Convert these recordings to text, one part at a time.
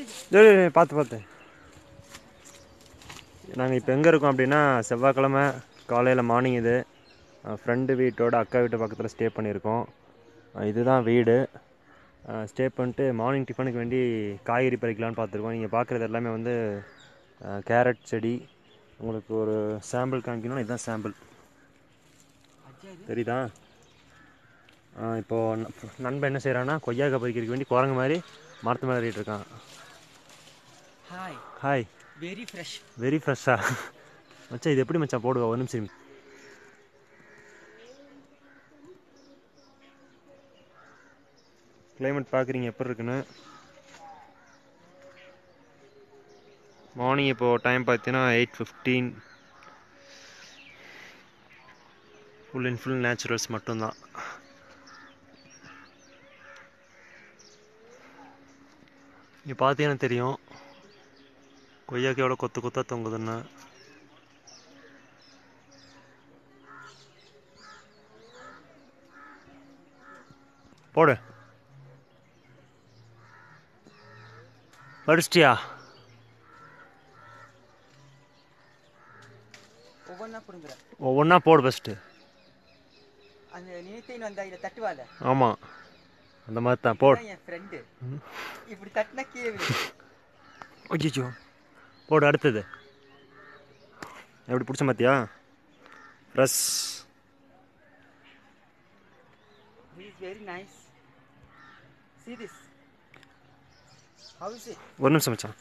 டேய், டேய், பார்த்து பார்த்து நாங்கள் இப்போ எங்கே இருக்கோம் அப்படின்னா செவ்வாய்க்கிழமை காலையில் மார்னிங் இது ஃப்ரெண்டு வீட்டோட அக்கா வீட்டு பக்கத்தில் ஸ்டே பண்ணியிருக்கோம் அஹ் இதுதான் வீடு ஸ்டே பண்ணிட்டு மார்னிங் டிஃபனுக்கு வேண்டி காய்கறி பறிக்கலான்னு பார்த்துருக்கோம் நீங்கள் பார்க்குறது எல்லாமே வந்து அஹ், கேரட் செடி உங்களுக்கு ஒரு சாம்பிள் காமிக்கணும்னா இதுதான் சாம்பிள் தெரியுதா ஆ, இப்போ ந- நண்பன் என்ன செய்கிறான்னா கொய்யாக்காய் பறிக்கிறதுக்கு வேண்டி குரங்கு மாதிரி மரத்து மேலே ஏறிட்டு இருக்கான் hi hi very fresh very ஃப்ரெஷ்ஷா மச்சான் இது எப்படி மச்சான் போடுவா ஒரு நிமிஷம் இரு. கிளைமேட் பார்க்குறீங்க எப்படி இருக்குன்னு மார்னிங் இப்போது டைம் பார்த்தீங்கன்னா eight fifteen full and full naturals மட்டும்தான் இங்கே பார்த்தீங்கன்னா தெரியும் கொய்யாக்கு எவ்வளோ கொத்து கொத்தா தொங்குதுன்னு போடு படிச்சிட்டியா ஒவ்வொன்றா பிடுங்குற ஒவ்வொன்றா போடு ஃபஸ்ட்டு அந்த நினைத்தேன் வந்தா இதை தட்டுவாத ஆமாம் அந்த மாதிரி தான் போடு இதான் என் ஃப்ரெண்டு இப்படி தட்டினா கீழே விழும். அய்யோ போடு அடுத்தது எப்படி பிடிச்ச மாத்தியா plus This is very nice. See this. How is it? ஒரு நிமிஷம் மச்சான்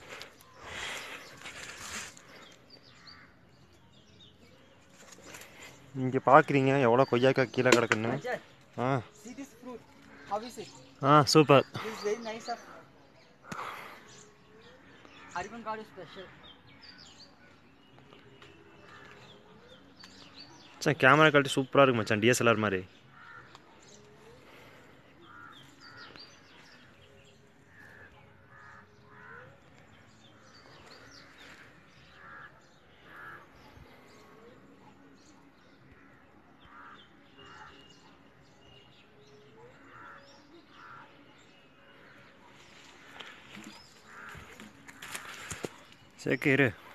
இங்கே பார்க்குறீங்க எவ்வளோ கொய்யாக்காய் கீழே கிடக்குன்னு Ajay, ஆ see this fruit. How is it? ஆ super This is very nice of Hariban God is special. மச்சான் கேமரா குவாலிட்டி சூப்பராக இருக்கு மச்சான் டிஎஸ்எல்ஆர் மாதிரி சரி இரு